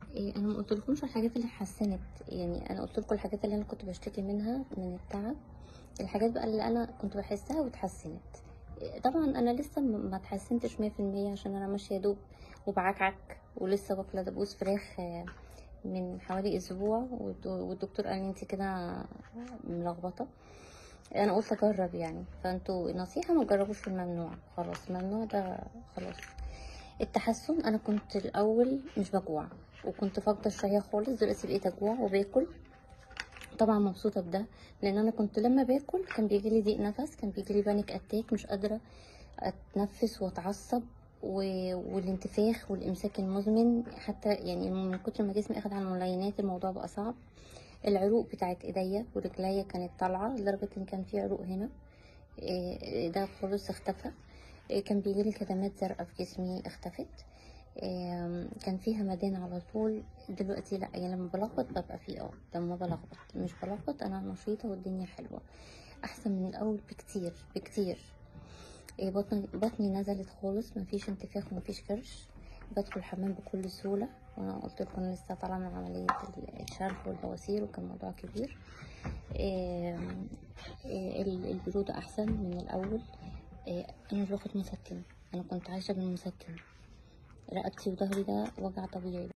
إيه انا ما قلتلكمش الحاجات اللي حسنت يعني انا قلت لكم الحاجات اللي انا كنت بشتكي منها من التعب الحاجات بقى اللي انا كنت بحسها واتحسنت إيه طبعا انا لسه م- ما اتحسنتش مية في المية عشان انا ماشيه دوب وبعكعك ولسه واكله دبوس فراخ آه، من حوالي اسبوع والد- والدكتور قال لي انت كده ملخبطه انا قلت اجرب يعني فانتوا نصيحه ما تجربوش في الممنوع خلاص الممنوع ده خلاص التحسن انا كنت الاول مش بجوع وكنت فاقده الشهيه خالص دلوقتي بقيت اجوع وباكل طبعا مبسوطه بده لان انا كنت لما باكل كان بيجي لي ضيق نفس كان بيجي لي بانيك اتاك مش قادره اتنفس واتعصب و... والانتفاخ والامساك المزمن حتى يعني من كتر ما جسمي اخد على الملينات الموضوع بقى صعب العروق بتاعت ايديا ورجليا كانت طالعه لدرجه ان كان في عروق هنا إيه ده خالص اختفى إيه كان بيجيلي كدمات زرقاء في جسمي اختفت إيه كان في همدان على طول دلوقتي لا يعني لما بلخبط ببقى في اه لما بلخبط مش بلخبط انا نشيطه والدنيا حلوه احسن من الاول بكتير بكتير إيه بطني بطني نزلت خالص مفيش انتفاخ ومفيش كرش بدخل الحمام بكل سهوله وانا قلت لكم أنا لسه طالعه من عمليه الشرح والبواسير وكان موضوع كبير إيه إيه ال- البروده احسن من الاول إيه انا مش باخد مسكن انا كنت عايشه بالمسكن رقبتي وظهري ده وجع طبيعي